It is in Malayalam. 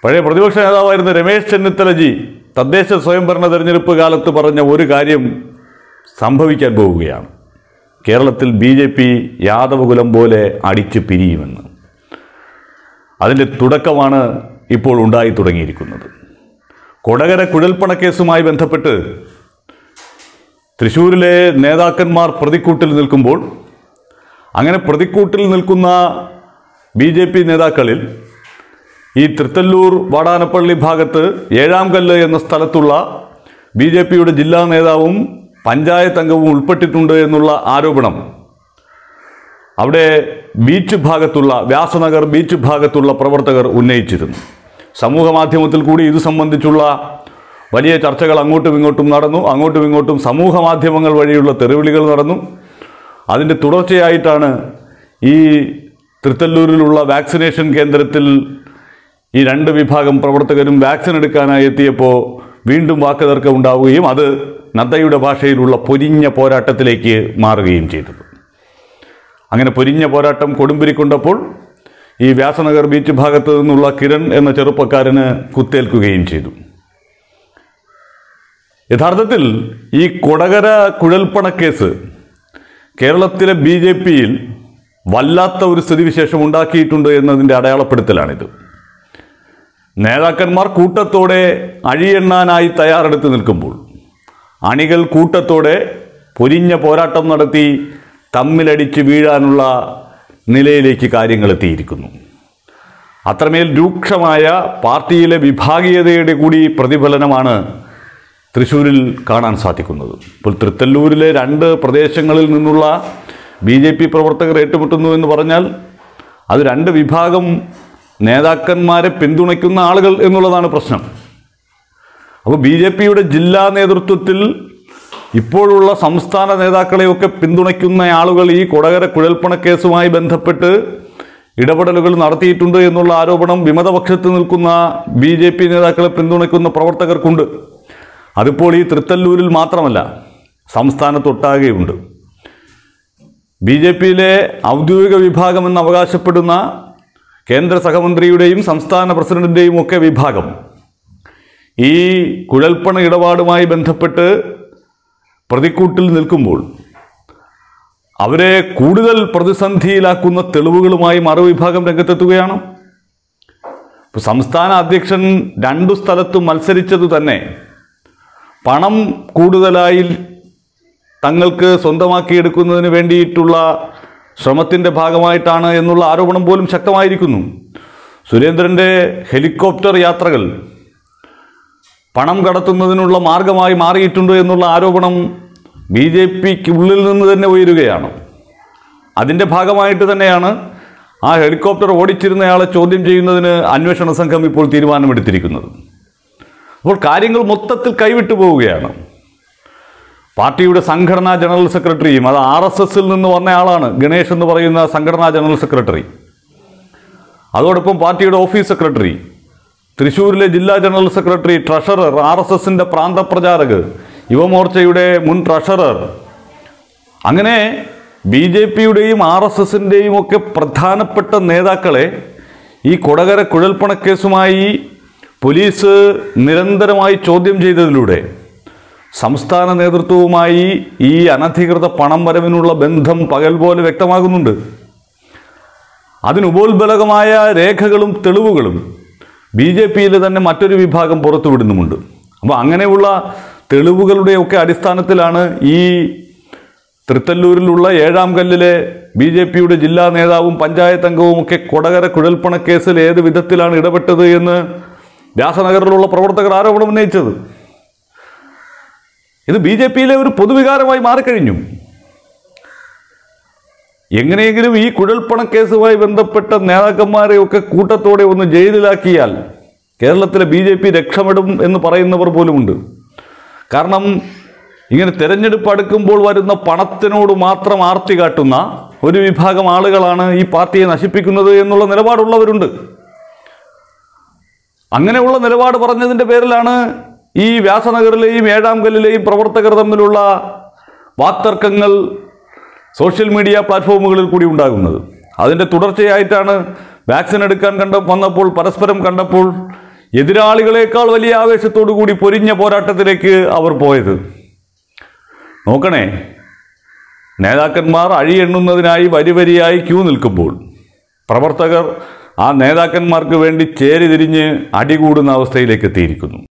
പഴയ പ്രതിപക്ഷ നേതാവായിരുന്ന രമേശ് ചെന്നിത്തലജി തദ്ദേശ സ്വയംഭരണ തെരഞ്ഞെടുപ്പ് കാലത്ത് പറഞ്ഞ ഒരു കാര്യം സംഭവിക്കാൻ പോവുകയാണ് കേരളത്തിൽ ബി ജെ പി യാദവകുലം പോലെ അടിച്ചു പിരിയുമെന്ന് അതിൻ്റെ തുടക്കമാണ് ഇപ്പോൾ ഉണ്ടായി തുടങ്ങിയിരിക്കുന്നത് കൊടകര കുഴൽപ്പണക്കേസുമായി ബന്ധപ്പെട്ട് തൃശ്ശൂരിലെ നേതാക്കന്മാർ പ്രതിക്കൂട്ടിൽ നിൽക്കുമ്പോൾ അങ്ങനെ പ്രതിക്കൂട്ടിൽ നിൽക്കുന്ന ബി ജെ പി നേതാക്കളിൽ ഈ തൃത്തല്ലൂർ വാടാനപ്പള്ളി ഭാഗത്ത് ഏഴാം കല്ല് എന്ന സ്ഥലത്തുള്ള ബി ജെ പിയുടെ ജില്ലാ നേതാവും പഞ്ചായത്ത് അംഗവും ഉൾപ്പെട്ടിട്ടുണ്ട് എന്നുള്ള ആരോപണം അവിടെ ബീച്ച് ഭാഗത്തുള്ള വ്യാസനഗർ ബീച്ച് ഭാഗത്തുള്ള പ്രവർത്തകർ ഉന്നയിച്ചിരുന്നു സമൂഹ മാധ്യമത്തിൽ കൂടി ഇത് സംബന്ധിച്ചുള്ള വലിയ ചർച്ചകൾ അങ്ങോട്ടും ഇങ്ങോട്ടും നടന്നു അങ്ങോട്ടും ഇങ്ങോട്ടും സമൂഹ മാധ്യമങ്ങൾ വഴിയുള്ള തെറിവിളികൾ നടന്നു അതിൻ്റെ തുടർച്ചയായിട്ടാണ് ഈ തൃത്തല്ലൂരിലുള്ള വാക്സിനേഷൻ കേന്ദ്രത്തിൽ ഈ രണ്ട് വിഭാഗം പ്രവർത്തകരും വാക്സിൻ എടുക്കാനായി എത്തിയപ്പോൾ വീണ്ടും വാക്കുതർക്കം ഉണ്ടാവുകയും അത് നദ്ദയുടെ ഭാഷയിലുള്ള പൊരിഞ്ഞ പോരാട്ടത്തിലേക്ക് മാറുകയും ചെയ്തത് അങ്ങനെ പൊരിഞ്ഞ പോരാട്ടം കൊടുമ്പിരിക്കൊണ്ടപ്പോൾ ഈ വ്യാസനഗർ ബീച്ച് ഭാഗത്ത് നിന്നുള്ള കിരൺ എന്ന ചെറുപ്പക്കാരന് കുത്തേൽക്കുകയും ചെയ്തു യഥാർത്ഥത്തിൽ ഈ കൊടകര കുഴൽപ്പണക്കേസ് കേരളത്തിലെ ബി ജെ പിയിൽ വല്ലാത്ത ഒരു സ്ഥിതിവിശേഷം ഉണ്ടാക്കിയിട്ടുണ്ട് എന്നതിൻ്റെ അടയാളപ്പെടുത്തലാണിത് നേതാക്കന്മാർ കൂട്ടത്തോടെ അഴിയെണ്ണാനായി തയ്യാറെടുത്ത് നിൽക്കുമ്പോൾ അണികൾ കൂട്ടത്തോടെ പൊരിഞ്ഞ പോരാട്ടം നടത്തി തമ്മിലടിച്ച് വീഴാനുള്ള നിലയിലേക്ക് കാര്യങ്ങൾ എത്തിയിരിക്കുന്നു അത്രമേൽ രൂക്ഷമായ പാർട്ടിയിലെ വിഭാഗീയതയുടെ കൂടി പ്രതിഫലനമാണ് തൃശ്ശൂരിൽ കാണാൻ സാധിക്കുന്നത് ഇപ്പോൾ തൃത്തല്ലൂരിലെ രണ്ട് പ്രദേശങ്ങളിൽ നിന്നുള്ള ബി ജെ പി പ്രവർത്തകർ ഏറ്റുമുട്ടുന്നു എന്ന് പറഞ്ഞാൽ അത് രണ്ട് വിഭാഗം നേതാക്കന്മാരെ പിന്തുണയ്ക്കുന്ന ആളുകൾ എന്നുള്ളതാണ് പ്രശ്നം അപ്പോൾ ബി ജെ പിയുടെ ജില്ലാ നേതൃത്വത്തിൽ ഇപ്പോഴുള്ള സംസ്ഥാന നേതാക്കളെയൊക്കെ പിന്തുണയ്ക്കുന്ന ആളുകൾ ഈ കൊടകര കുഴൽപ്പണ കേസുമായി ബന്ധപ്പെട്ട് ഇടപെടലുകൾ നടത്തിയിട്ടുണ്ട് എന്നുള്ള ആരോപണം വിമതപക്ഷത്ത് നിൽക്കുന്ന ബി ജെ പി നേതാക്കളെ പിന്തുണയ്ക്കുന്ന പ്രവർത്തകർക്കുണ്ട് അതിപ്പോൾ ഈ തൃത്തല്ലൂരിൽ മാത്രമല്ല സംസ്ഥാനത്തൊട്ടാകെയുണ്ട് ബി ജെ പിയിലെ ഔദ്യോഗിക വിഭാഗമെന്ന് അവകാശപ്പെടുന്ന കേന്ദ്ര സഹമന്ത്രിയുടെയും സംസ്ഥാന പ്രസിഡന്റിൻ്റെയും ഒക്കെ വിഭാഗം ഈ കുഴൽപ്പണ ഇടപാടുമായി ബന്ധപ്പെട്ട് പ്രതിക്കൂട്ടിൽ നിൽക്കുമ്പോൾ അവരെ കൂടുതൽ പ്രതിസന്ധിയിലാക്കുന്ന തെളിവുകളുമായി മറുവിഭാഗം രംഗത്തെത്തുകയാണ് ഇപ്പോൾ സംസ്ഥാന അധ്യക്ഷൻ രണ്ടു സ്ഥലത്തും മത്സരിച്ചത് തന്നെ പണം കൂടുതലായി തങ്ങൾക്ക് സ്വന്തമാക്കിയെടുക്കുന്നതിന് വേണ്ടിയിട്ടുള്ള ശ്രമത്തിൻ്റെ ഭാഗമായിട്ടാണ് എന്നുള്ള ആരോപണം പോലും ശക്തമായിരിക്കുന്നു സുരേന്ദ്രൻ്റെ ഹെലികോപ്റ്റർ യാത്രകൾ പണം കടത്തുന്നതിനുള്ള മാർഗമായി മാറിയിട്ടുണ്ട് എന്നുള്ള ആരോപണം ബി ജെ പിക്ക് ഉള്ളിൽ നിന്ന് തന്നെ ഉയരുകയാണ് അതിൻ്റെ ഭാഗമായിട്ട് തന്നെയാണ് ആ ഹെലികോപ്റ്റർ ഓടിച്ചിരുന്നയാളെ ചോദ്യം ചെയ്യുന്നതിന് അന്വേഷണ സംഘം ഇപ്പോൾ തീരുമാനമെടുത്തിരിക്കുന്നത് അപ്പോൾ കാര്യങ്ങൾ മൊത്തത്തിൽ കൈവിട്ടു പോവുകയാണ് പാർട്ടിയുടെ സംഘടനാ ജനറൽ സെക്രട്ടറിയും അത് ആർ എസ് എസിൽ നിന്ന് വന്ന ആളാണ് ഗണേഷ് എന്ന് പറയുന്ന സംഘടനാ ജനറൽ സെക്രട്ടറി അതോടൊപ്പം പാർട്ടിയുടെ ഓഫീസ് സെക്രട്ടറി തൃശ്ശൂരിലെ ജില്ലാ general secretary treasurer R S എസിൻ്റെ പ്രാന്തപ്രചാരക് യുവമോർച്ചയുടെ മുൻ ട്രഷറർ അങ്ങനെ ബി ജെ പിയുടെയും ആർ എസ് എസിൻ്റെയും ഒക്കെ പ്രധാനപ്പെട്ട നേതാക്കളെ ഈ കൊടകര കുഴൽപ്പണക്കേസുമായി പോലീസ് നിരന്തരമായി ചോദ്യം ചെയ്തതിലൂടെ സംസ്ഥാന നേതൃത്വവുമായി ഈ അനധികൃത പണം വരവിനുള്ള ബന്ധം പകൽ പോലെ വ്യക്തമാകുന്നുണ്ട് അതിനുപോത്ബലകമായ രേഖകളും തെളിവുകളും ബി ജെ പിയിലെ തന്നെ മറ്റൊരു വിഭാഗം പുറത്തുവിടുന്നുമുണ്ട് അപ്പോൾ അങ്ങനെയുള്ള തെളിവുകളുടെയൊക്കെ അടിസ്ഥാനത്തിലാണ് ഈ തൃത്തല്ലൂരിലുള്ള ഏഴാം കല്ലിലെ ബി ജെ പിയുടെ ജില്ലാ നേതാവും പഞ്ചായത്ത് അംഗവും ഒക്കെ കൊടകര കുഴൽപ്പണ കേസിൽ ഏത് വിധത്തിലാണ് ഇടപെട്ടത് എന്ന് വ്യാസനഗറിലുള്ള പ്രവർത്തകർ ആരോപണം ഉന്നയിച്ചത് ഇത് ബി ജെ പിയിലെ ഒരു പൊതുവികാരമായി മാറിക്കഴിഞ്ഞു എങ്ങനെയെങ്കിലും ഈ കുഴൽപ്പണ കേസുമായി ബന്ധപ്പെട്ട നേതാക്കന്മാരെയൊക്കെ കൂട്ടത്തോടെ ഒന്ന് ജയിലിലാക്കിയാൽ കേരളത്തിലെ ബി ജെ പി രക്ഷപ്പെടും എന്ന് പറയുന്നവർ പോലുമുണ്ട് കാരണം ഇങ്ങനെ തെരഞ്ഞെടുപ്പ് അടുക്കുമ്പോൾ വരുന്ന പണത്തിനോട് മാത്രം ആർത്തി കാട്ടുന്ന ഒരു വിഭാഗം ആളുകളാണ് ഈ പാർട്ടിയെ നശിപ്പിക്കുന്നത് എന്നുള്ള നിലപാടുള്ളവരുണ്ട് അങ്ങനെയുള്ള നിലപാട് പറഞ്ഞതിൻ്റെ പേരിലാണ് ഈ വ്യാസനഗറിലെയും ഏഴാം കല്ലിലെയും പ്രവർത്തകർ തമ്മിലുള്ള വാക്തർക്കങ്ങൾ സോഷ്യൽ മീഡിയ പ്ലാറ്റ്ഫോമുകളിൽ കൂടി ഉണ്ടാകുന്നത് അതിൻ്റെ തുടർച്ചയായിട്ടാണ് വാക്സിൻ എടുക്കാൻ കണ്ട വന്നപ്പോൾ പരസ്പരം കണ്ടപ്പോൾ എതിരാളികളെക്കാൾ വലിയ ആവേശത്തോടു കൂടി പൊരിഞ്ഞ പോരാട്ടത്തിലേക്ക് അവർ പോയത് നോക്കണേ നേതാക്കന്മാർ അഴിയെണ്ണുന്നതിനായി വരി വരിയായി ക്യൂ നിൽക്കുമ്പോൾ പ്രവർത്തകർ ആ നേതാക്കന്മാർക്ക് വേണ്ടി ചേരി തിരിഞ്ഞ് അടികൂടുന്ന അവസ്ഥയിലേക്ക് എത്തിയിരിക്കുന്നു